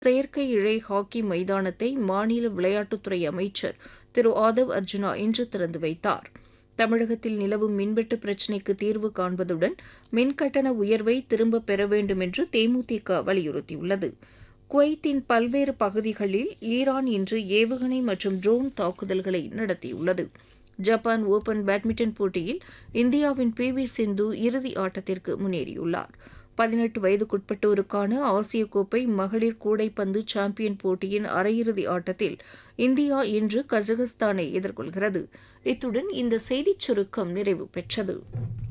செயற்கை இழை ஹாக்கி மைதானத்தை மாநில விளையாட்டுத்துறை அமைச்சர் திரு ஆதவ் அர்ஜுனா இன்று திறந்து வைத்தார் தமிழகத்தில் நிலவும் மின்வெட்டு பிரச்சினைக்கு தீர்வு காண்பதுடன் மின்கட்டண உயர்வை திரும்பப் பெற வேண்டும் என்று தேமுதிக வலியுறுத்தியுள்ளது குவைத்தின் பல்வேறு பகுதிகளில் ஈரான் இன்று ஏவுகணை மற்றும் ட்ரோன் தாக்குதல்களை நடத்தியுள்ளது ஜப்பான் ஓபன் பேட்மிண்டன் போட்டியில் இந்தியாவின் பி வி சிந்து இறுதி ஆட்டத்திற்கு முன்னேறியுள்ளார் பதினெட்டு வயதுக்குட்பட்டோருக்கான ஆசிய கோப்பை மகளிர் கூடைப்பந்து சாம்பியன் போட்டியின் அரையிறுதி ஆட்டத்தில் இந்தியா இன்று கஜகஸ்தானை எதிர்கொள்கிறது இத்துடன் இந்த செய்திச் சுருக்கம் நிறைவு பெற்றது